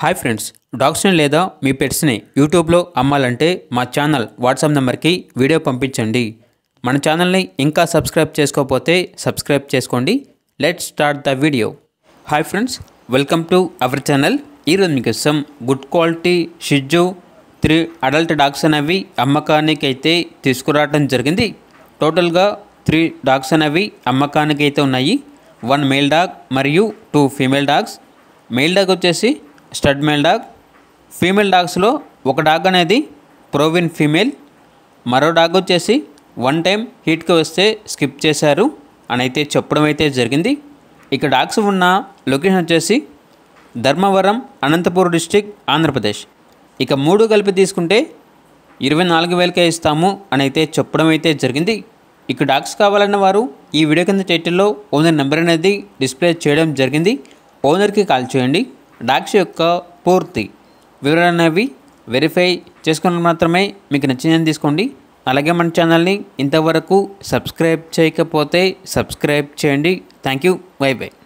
hi friends డాగ్స్ని లేదా మీ పెట్స్ని యూట్యూబ్లో అమ్మాలంటే మా ఛానల్ వాట్సాప్ నెంబర్కి వీడియో పంపించండి మన ఛానల్ని ఇంకా సబ్స్క్రైబ్ చేసుకోకపోతే సబ్స్క్రైబ్ చేసుకోండి let start the video hi friends welcome to our channel ఈరోజు మీకోసం గుడ్ క్వాలిటీ షిజ్జు త్రీ అడల్ట్ డాగ్స్ అనేవి అమ్మకానికి అయితే తీసుకురావడం జరిగింది టోటల్గా త్రీ డాగ్స్ అనేవి అమ్మకానికి అయితే ఉన్నాయి వన్ మేల్ డాగ్ మరియు two female dogs male dog వచ్చేసి స్టడ్ మేల్ డాగ్ ఫీమేల్ డాగ్స్లో ఒక డాగ్ అనేది ప్రోవిన్ ఫీమేల్ మరో డాగ్ వచ్చేసి వన్ టైం హీట్కి వస్తే స్కిప్ చేశారు అని అయితే చెప్పడం అయితే జరిగింది ఇక డాగ్స్ ఉన్న లొకేషన్ వచ్చేసి ధర్మవరం అనంతపూర్ డిస్టిక్ ఆంధ్రప్రదేశ్ ఇక మూడు కలిపి తీసుకుంటే ఇరవై నాలుగు వేలకే ఇస్తాము అని అయితే చెప్పడం అయితే జరిగింది ఇక డాగ్స్ కావాలన్న వారు ఈ వీడియో కింద టైటిల్లో ఓనర్ నెంబర్ అనేది డిస్ప్లే చేయడం జరిగింది ఓనర్కి కాల్ చేయండి డాగ్స్ యొక్క పూర్తి వివరాలు అనేవి వెరిఫై చేసుకున్న మాత్రమే మీకు నచ్చిందని తీసుకోండి అలాగే మన ఛానల్ని ఇంతవరకు సబ్స్క్రైబ్ చేయకపోతే సబ్స్క్రైబ్ చేయండి థ్యాంక్ యూ బై బై